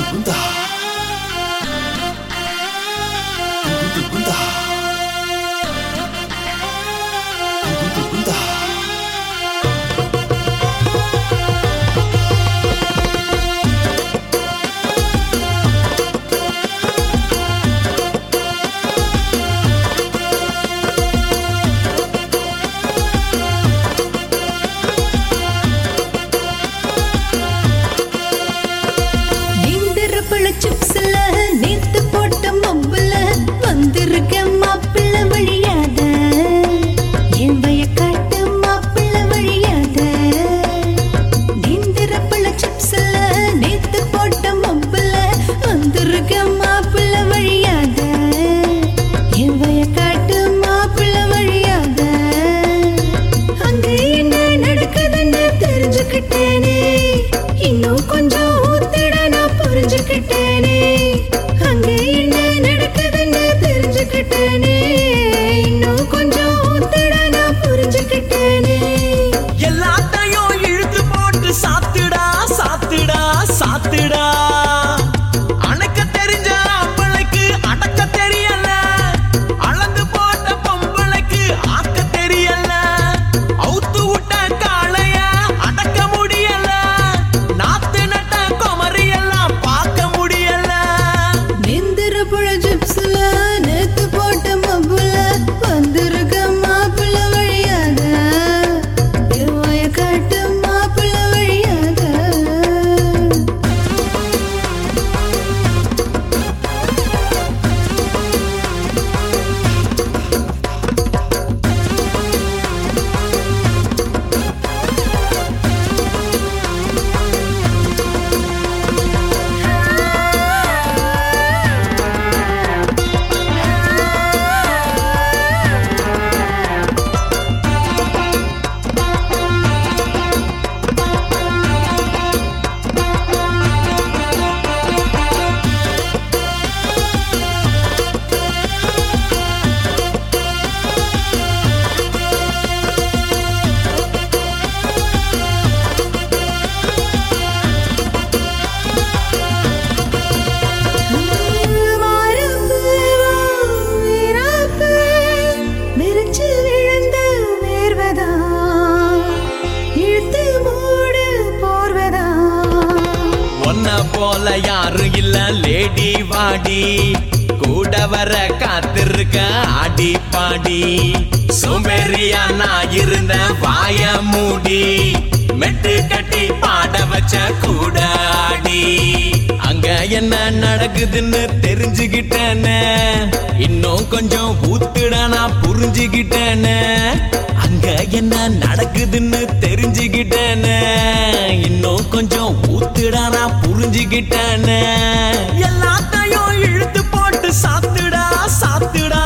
துகுந்தா துகு துகுந்தா துகு துகுந்தா நீந்திரப்பழ சிப்ஸ்ல நேத்து போட்ட மப்புல வந்திருக்க மாப்பிள்ள வழியாத என் வயக்காட்டு மாப்பிள்ள வழியாத நீந்திரப்பழ சிப்ஸ்ல நேத்து போட்ட மப்புல வந்திருக்க மாப்பிள்ள வழியாத என் வயக்காட்டு மாப்பிள்ள வழியாத அங்க என்ன நடக்குதுன்னு தெரிஞ்சுக்கிட்டேனே இன்னும் கொஞ்சம் ஊத்திட நான் புரிஞ்சுக்கிட்டேனே அங்க என்ன நடக்குதுன்னு தெரிஞ்சுக்கிட்டேனே இன்னும் கொஞ்சம் ஊத்திட நான் புரிஞ்சுக்கிட்டேனே எல்லாத்தையும் இழுத்து போட்டு சாத்துடா சாத்துடா சாத்துடா அணைக்க தெரிஞ்ச அப்பளைக்கு அடக்க தெரியல அளந்து போட்ட பொம்பளைக்கு ஆக்க தெரியல அவுத்து விட்ட காளைய அடக்க முடியல நாத்து நட்ட குமரி எல்லாம் பார்க்க முடியல நிந்திர புழ சிப்ஸ்ல நேத்து போட்ட மப்புல வந்திருக்க மாப்பிள்ள வழியாத என் வயக்காட்டு மாப்பிள்ள வழியாத மாரப்பு வீரப்பு மிரிச்சு விழுந்த வேர்வதா இழுத்து மூடு போர்வதா ஒன்ன போல யாரும் இல்ல லேடி வாடி கூட வர காத்திருக்க ஆடி பாடி சோம்பேறியா நான் இருந்த வாய மூடி மெட்டு கட்டி பாட வச்ச கூட ஆடி அங்க என்ன நடக்குதுன்னு தெரிஞ்சுக்கிட்டேனே இன்னும் கொஞ்சம் ஊத்துடா நான் புரிஞ்சுக்கிட்டேனே அங்க என்ன நடக்குதுன்னு தெரிஞ்சுக்கிட்டேனே இன்னும் கொஞ்சம் ஊத்துடா நான் புரிஞ்சுக்கிட்டேனே எல்லாத்தையும் இழுத்து போட்டு சாத்துடா சாத்துடா